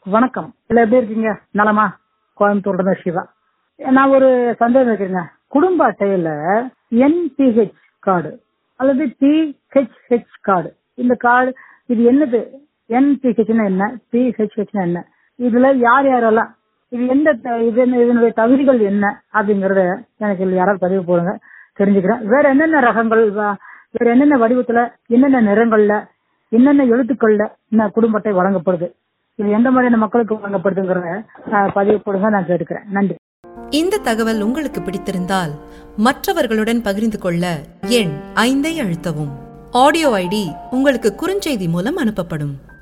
வணக்கம் இல்ல எப்படி இருக்கீங்க நலமா கோயம்புத்தூர்ல தான் சிவா நான் ஒரு சந்தேகம் வைக்கிறேங்க குடும்ப அட்டையில என்பிஹெச் கார்டு அல்லது பிஹெச்ஹெச் கார்டு இந்த கார்டு இது என்னது என்பிஹெச்னா என்ன பிஹெச்ஹெச்னா என்ன இதுல யார் யாரெல்லாம் இது எந்த த- இது என்ன- இதனுடைய தகுதிகள் என்ன அப்படிங்கறத எனக்கு இதுல யாராவது பதிவு போடுங்க தெரிஞ்சுக்கிறேன் வேற என்னென்ன ரகங்கள் வ- வேற என்னென்ன வடிவத்துல என்னென்ன நிறங்கள்ல என்னென்ன எழுத்துக்கள்ல இந்த குடும்ப அட்டை வழங்கப்படுது இது எந்த மாதிரியான மக்களுக்கு வழங்கப்படுதுங்கிறத அஹ், பதிவு போடுங்க நான் கேட்டுக்கிறேன் நன்றி இந்த தகவல் உங்களுக்கு பிடித்திருந்தால் மற்றவர்களுடன் பகிர்ந்து கொள்ள எண் ஐந்தை அழுத்தவும் ஆடியோ ஐடி உங்களுக்கு குறுஞ்செய்தி மூலம் அனுப்பப்படும்